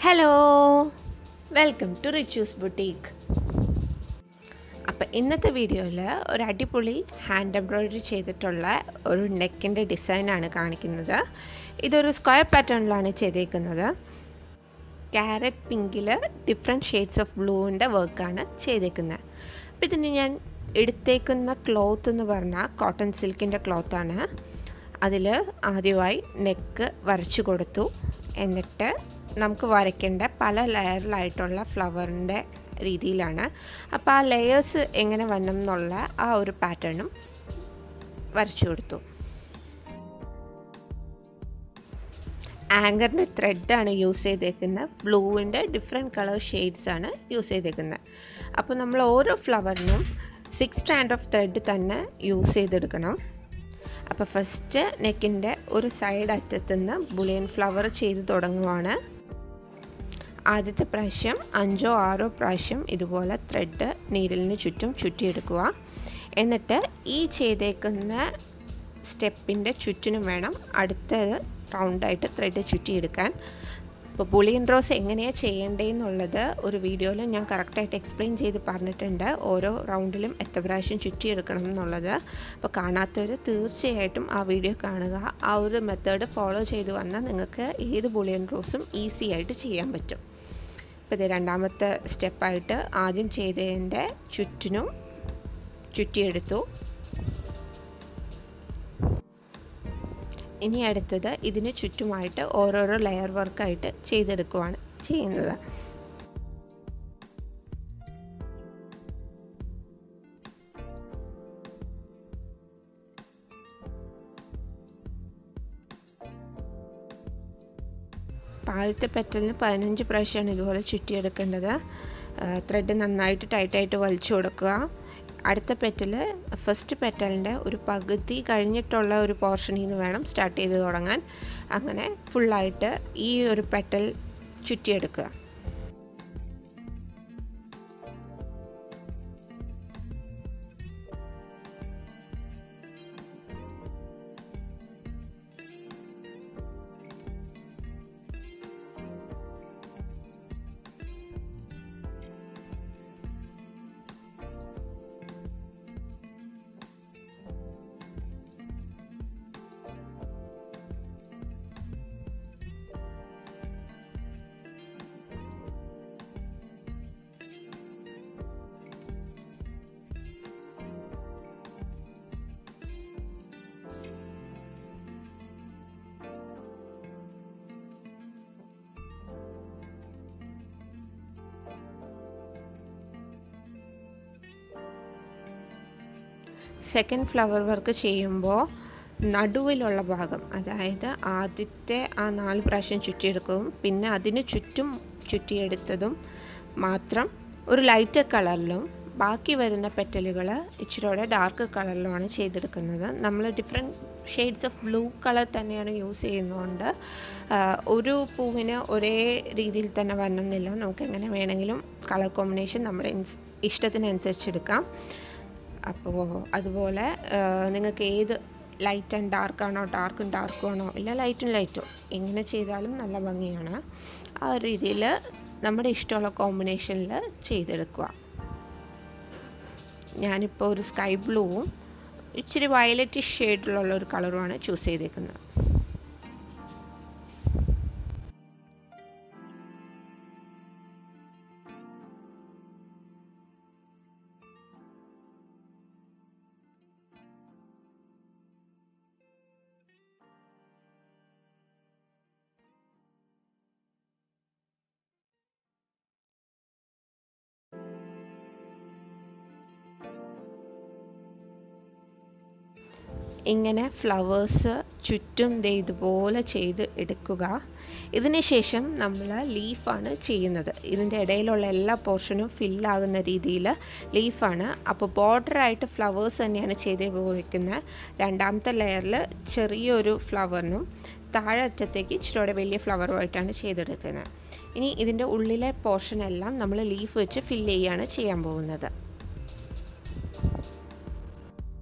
hello welcome to Richu's boutique അപ്പോൾ ഇന്നത്തെ വീഡിയോയിൽ ഒരു അടിപൊളി ഹാൻഡ് എംബ്രോയിഡറി ചെയ്തിട്ടുള്ള ഒരു നെക്കിൻ്റെ ഡിസൈനാണ് കാണിക്കുന്നത് ഇതൊരു സ്ക്വയർ പാറ്റേണിലാണ് ചെയ്തേക്കുന്നത് ക്യാരറ്റ് പിങ്കിൽ ഡിഫറെൻറ്റ് ഷെയ്ഡ്സ് ഓഫ് ബ്ലൂവിൻ്റെ വർക്കാണ് ചെയ്തേക്കുന്നത് അപ്പോൾ ഇതിന് ഞാൻ എടുത്തേക്കുന്ന ക്ലോത്ത് എന്ന് പറഞ്ഞാൽ കോട്ടൺ സിൽക്കിൻ്റെ ക്ലോത്താണ് അതിൽ ആദ്യമായി നെക്ക് വരച്ചു കൊടുത്തു എന്നിട്ട് നമുക്ക് വരയ്ക്കേണ്ട പല ലെയറിലായിട്ടുള്ള ഫ്ലവറിൻ്റെ രീതിയിലാണ് അപ്പോൾ ആ ലെയേഴ്സ് എങ്ങനെ വരണം എന്നുള്ള ആ ഒരു പാറ്റേണും വരച്ചു കൊടുത്തു ആങ്കറിൻ്റെ ത്രെഡാണ് യൂസ് ചെയ്തേക്കുന്നത് ബ്ലൂവിൻ്റെ ഡിഫറെൻറ്റ് കളർ ഷെയ്ഡ്സ് ആണ് യൂസ് ചെയ്തേക്കുന്നത് അപ്പോൾ നമ്മൾ ഓരോ ഫ്ലവറിനും സിക്സ് സ്റ്റാൻഡ് ഓഫ് ത്രെഡ് തന്നെ യൂസ് ചെയ്തെടുക്കണം അപ്പോൾ ഫസ്റ്റ് നെക്കിൻ്റെ ഒരു സൈഡ് അറ്റത്തുനിന്ന് ബുളിയൻ ഫ്ലവർ ചെയ്ത് തുടങ്ങുവാണ് ആദ്യത്തെ പ്രാവശ്യം അഞ്ചോ ആറോ പ്രാവശ്യം ഇതുപോലെ ത്രെഡ് നീഡിലിന് ചുറ്റും ചുറ്റിയെടുക്കുക എന്നിട്ട് ഈ ചെയ്തേക്കുന്ന സ്റ്റെപ്പിൻ്റെ ചുറ്റിനും വേണം അടുത്തത് റൗണ്ടായിട്ട് ത്രെഡ് ചുറ്റിയെടുക്കാൻ ഇപ്പോൾ ബുളിയൻ റോസ് എങ്ങനെയാണ് ചെയ്യേണ്ടതെന്നുള്ളത് ഒരു വീഡിയോയിൽ ഞാൻ കറക്റ്റായിട്ട് എക്സ്പ്ലെയിൻ ചെയ്ത് പറഞ്ഞിട്ടുണ്ട് ഓരോ റൗണ്ടിലും എത്ര പ്രാവശ്യം ചുറ്റിയെടുക്കണം എന്നുള്ളത് അപ്പോൾ കാണാത്തവർ തീർച്ചയായിട്ടും ആ വീഡിയോ കാണുക ആ ഒരു മെത്തേഡ് ഫോളോ ചെയ്ത് വന്നാൽ നിങ്ങൾക്ക് ഏത് ബുളിയൻ റോസും ഈസി ആയിട്ട് ചെയ്യാൻ പറ്റും ഇപ്പോൾ ഇത് രണ്ടാമത്തെ സ്റ്റെപ്പായിട്ട് ആദ്യം ചെയ്തതിൻ്റെ ചുറ്റിനും ചുറ്റിയെടുത്തു ഇനി അടുത്തത് ഇതിന് ചുറ്റുമായിട്ട് ഓരോരോ ലെയർ വർക്കായിട്ട് ചെയ്തെടുക്കുവാണ് ചെയ്യുന്നത് താഴത്തെ പെറ്റലിന് പതിനഞ്ച് പ്രാവശ്യമാണ് ഇതുപോലെ ചുറ്റിയെടുക്കേണ്ടത് ത്രെഡ് നന്നായിട്ട് ടൈറ്റായിട്ട് വലിച്ചു കൊടുക്കുക അടുത്ത പെറ്റൽ ഫസ്റ്റ് പെറ്റലിൻ്റെ ഒരു പകുതി കഴിഞ്ഞിട്ടുള്ള ഒരു പോർഷനിൽ നിന്ന് വേണം സ്റ്റാർട്ട് ചെയ്ത് തുടങ്ങാൻ അങ്ങനെ ഫുള്ളായിട്ട് ഈ ഒരു പെറ്റൽ ചുറ്റിയെടുക്കുക സെക്കൻഡ് ഫ്ലവർ വർക്ക് ചെയ്യുമ്പോൾ നടുവിലുള്ള ഭാഗം അതായത് ആദ്യത്തെ ആ നാല് പ്രാവശ്യം ചുറ്റിയെടുക്കും പിന്നെ അതിന് ചുറ്റും ചുറ്റിയെടുത്തതും മാത്രം ഒരു ലൈറ്റ് കളറിലും ബാക്കി വരുന്ന പെറ്റലുകൾ ഇച്ചിരിയോടെ ഡാർക്ക് കളറിലുമാണ് ചെയ്തെടുക്കുന്നത് നമ്മൾ different shades of blue colour തന്നെയാണ് യൂസ് ചെയ്യുന്നതുകൊണ്ട് ഒരു പൂവിന് ഒരേ രീതിയിൽ തന്നെ വരണമെന്നില്ല നമുക്ക് എങ്ങനെ വേണമെങ്കിലും കളർ കോമ്പിനേഷൻ നമ്മുടെ ഇഷ്ടത്തിനനുസരിച്ച് എടുക്കാം അപ്പോൾ അതുപോലെ നിങ്ങൾക്ക് ഏത് ലൈറ്റ് ആൻഡ് ഡാർക്ക് ആണോ ഡാർക്കും ഡാർക്കും ആണോ ഇല്ല ലൈറ്റും ലൈറ്റും എങ്ങനെ ചെയ്താലും നല്ല ഭംഗിയാണ് ആ ഒരു രീതിയിൽ നമ്മുടെ ഇഷ്ടമുള്ള കോമ്പിനേഷനിൽ ചെയ്തെടുക്കുക ഞാനിപ്പോൾ ഒരു സ്കൈ ബ്ലൂവും ഇച്ചിരി വയലറ്റ് ഷെയ്ഡിലുള്ള ഒരു കളറുമാണ് ചൂസ് ചെയ്തേക്കുന്നത് ഇങ്ങനെ ഫ്ലവേഴ്സ് ചുറ്റും ദേ ഇതുപോലെ ചെയ്ത് എടുക്കുക ഇതിന് ശേഷം നമ്മൾ ലീഫാണ് ചെയ്യുന്നത് ഇതിൻ്റെ ഇടയിലുള്ള എല്ലാ പോർഷനും ഫില്ലാകുന്ന രീതിയിൽ ലീഫാണ് അപ്പോൾ ബോർഡറായിട്ട് ഫ്ലവേഴ്സ് തന്നെയാണ് ചെയ്ത് പോയിരിക്കുന്നത് രണ്ടാമത്തെ ലെയറിൽ ചെറിയൊരു ഫ്ലവറിനും താഴെ അറ്റത്തേക്ക് ഇച്ചിരിയോടെ വലിയ ഫ്ലവറുമായിട്ടാണ് ചെയ്തെടുക്കുന്നത് ഇനി ഇതിൻ്റെ ഉള്ളിലെ പോർഷൻ എല്ലാം നമ്മൾ ലീഫ് വെച്ച് ഫില്ല് ചെയ്യുകയാണ് ചെയ്യാൻ പോകുന്നത്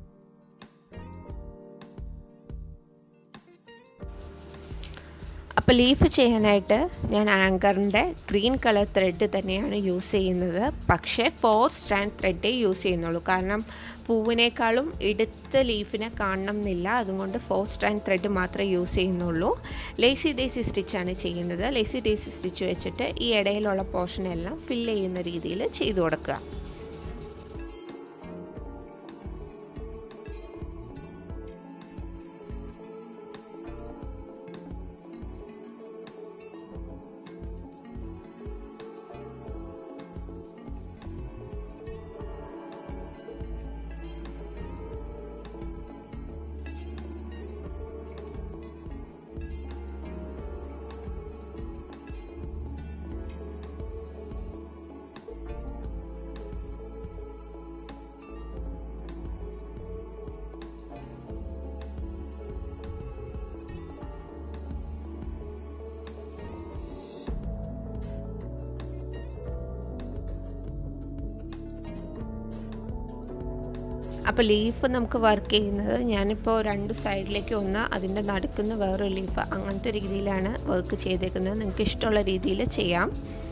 അപ്പോൾ അപ്പോൾ ലീഫ് ചെയ്യാനായിട്ട് ഞാൻ ആങ്കറിൻ്റെ ഗ്രീൻ കളർ ത്രെഡ് തന്നെയാണ് യൂസ് ചെയ്യുന്നത് പക്ഷേ ഫോർ സ്റ്റാൻഡ് ത്രെഡേ യൂസ് ചെയ്യുന്നുള്ളൂ കാരണം പൂവിനേക്കാളും എടുത്ത ലീഫിനെ കാണണം എന്നില്ല അതുകൊണ്ട് ഫോർ സ്റ്റാൻഡ് ത്രെഡ് മാത്രമേ യൂസ് ചെയ്യുന്നുള്ളൂ ലേസി ഡേസി സ്റ്റിച്ചാണ് ചെയ്യുന്നത് ലേസി ഡേസി സ്റ്റിച്ച് വെച്ചിട്ട് ഈ ഇടയിലുള്ള പോർഷനെല്ലാം ഫില്ല് ചെയ്യുന്ന രീതിയിൽ ചെയ്തു കൊടുക്കുക അപ്പോൾ ലീഫ് നമുക്ക് വർക്ക് ചെയ്യുന്നത് ഞാനിപ്പോൾ രണ്ട് സൈഡിലേക്ക് ഒന്ന് അതിൻ്റെ നടുക്കുന്ന വേറൊരു ലീഫ് അങ്ങനത്തെ രീതിയിലാണ് വർക്ക് ചെയ്തേക്കുന്നത് നിങ്ങൾക്ക് ഇഷ്ടമുള്ള രീതിയിൽ ചെയ്യാം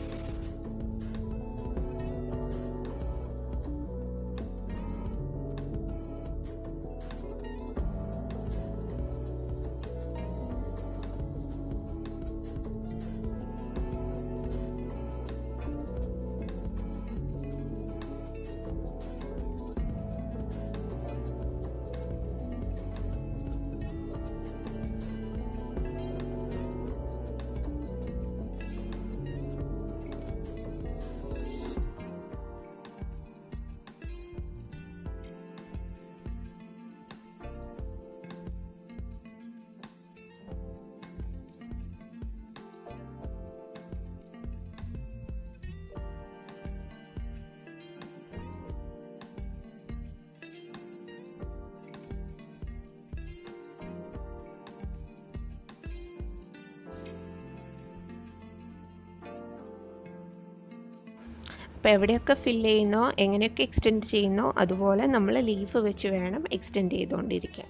അപ്പോൾ എവിടെയൊക്കെ ഫില്ല് ചെയ്യുന്നോ എങ്ങനെയൊക്കെ എക്സ്റ്റെൻഡ് ചെയ്യുന്നോ അതുപോലെ നമ്മൾ ലീഫ് വെച്ച് വേണം എക്സ്റ്റെൻഡ് ചെയ്തുകൊണ്ടിരിക്കാൻ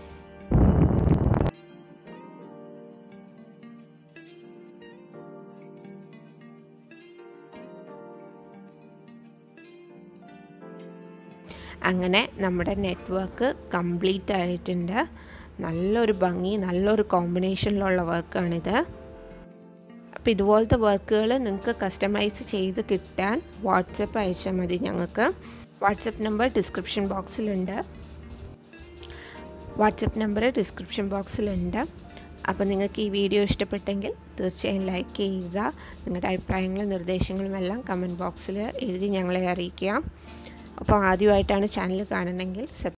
അങ്ങനെ നമ്മുടെ നെറ്റ്വർക്ക് കംപ്ലീറ്റ് ആയിട്ടുണ്ട് നല്ലൊരു ഭംഗി നല്ലൊരു കോമ്പിനേഷനിലുള്ള വർക്കാണിത് അപ്പോൾ ഇതുപോലത്തെ വർക്കുകൾ നിങ്ങൾക്ക് കസ്റ്റമൈസ് ചെയ്ത് കിട്ടാൻ വാട്സപ്പ് അയച്ചാൽ മതി ഞങ്ങൾക്ക് വാട്സപ്പ് നമ്പർ ഡിസ്ക്രിപ്ഷൻ ബോക്സിലുണ്ട് വാട്സപ്പ് നമ്പർ ഡിസ്ക്രിപ്ഷൻ ബോക്സിലുണ്ട് അപ്പോൾ നിങ്ങൾക്ക് ഈ വീഡിയോ ഇഷ്ടപ്പെട്ടെങ്കിൽ തീർച്ചയായും ലൈക്ക് ചെയ്യുക നിങ്ങളുടെ അഭിപ്രായങ്ങളും നിർദ്ദേശങ്ങളും എല്ലാം കമൻറ്റ് ബോക്സിൽ എഴുതി ഞങ്ങളെ അറിയിക്കുക അപ്പോൾ ആദ്യമായിട്ടാണ് ചാനൽ കാണണമെങ്കിൽ